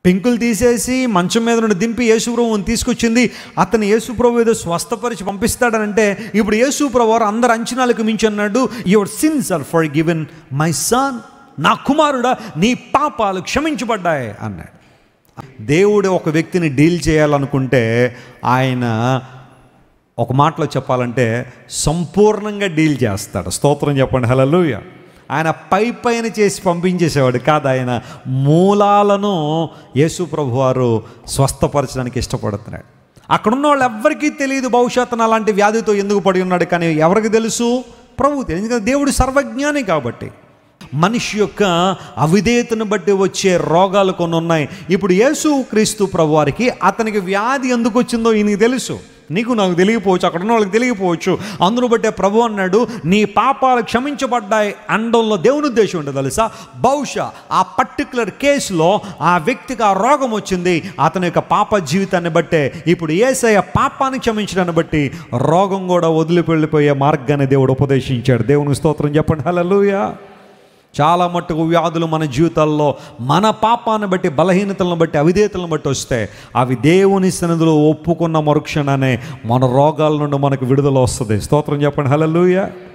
పెంకులు తీసేసి మంచం మీద నుండి దింపి యేసుప్రభుని తీసుకొచ్చింది అతను యేసుప్రభు ఏదో స్వస్థపరిచి పంపిస్తాడనంటే ఇప్పుడు యేసుప్రభు వారు అందరు అంచనాలకు మించి అన్నాడు your sins are forgiven my son నా కుమారుడా నీ పాపాలు క్షమించబడ్డాయి అన్నాడు దేవుడు ఒక వ్యక్తిని డీల్ చేయాలనుకుంటే ఆయన ఒక మాటలో చెప్పాలంటే సంపూర్ణంగా డీల్ చేస్తాడు స్తోత్రం చెప్పండి హలలుయ ఆయన పై పైన చేసి పంపించేసేవాడు కాదు ఆయన మూలాలను యేసు ప్రభు వారు స్వస్థపరచడానికి ఇష్టపడుతున్నాడు అక్కడున్న వాళ్ళు ఎవ్వరికీ తెలియదు భవిష్యత్తున అలాంటి వ్యాధితో ఎందుకు పడి ఉన్నాడు కానీ ఎవరికి తెలుసు ప్రభు తెలుసు ఎందుకంటే దేవుడు సర్వజ్ఞాని కాబట్టి మనిషి యొక్క అవిధేయతను బట్టి వచ్చే రోగాలు కొన్ని ఉన్నాయి ఇప్పుడు యేసు క్రీస్తు ప్రభు వారికి అతనికి వ్యాధి ఎందుకు వచ్చిందో ఈయనకి తెలుసు నీకు నాకు తెలియకపోవచ్చు అక్కడ ఉన్న వాళ్ళకి తెలియకపోవచ్చు అందును బట్టే ప్రభు అన్నాడు నీ పాపాలు క్షమించబడ్డాయి అండంలో దేవుని ఉద్దేశం ఉంటుంది తెలుసా బహుశా ఆ పర్టికులర్ కేసులో ఆ వ్యక్తికి ఆ రోగం వచ్చింది అతని యొక్క పాప జీవితాన్ని బట్టే ఇప్పుడు ఏసయ్య పాపాన్ని క్షమించడాన్ని బట్టి రోగం కూడా వదిలిపెళ్ళిపోయే మార్గాన్ని దేవుడు ఉపదేశించాడు దేవుని స్తోత్రం చెప్పండి హల్లెలూయా చాలా మట్టుకు వ్యాధులు మన జీవితాల్లో మన పాపాన్ని బట్టి బలహీనతలను బట్టి అవిధేయతలను బట్టి వస్తే అవి దేవుని సన్నిధిలో ఒప్పుకున్న మరుక్షణానే మన రోగాల నుండి మనకు విడుదల వస్తుంది స్తోత్రం చెప్పండి హల్లెలూయా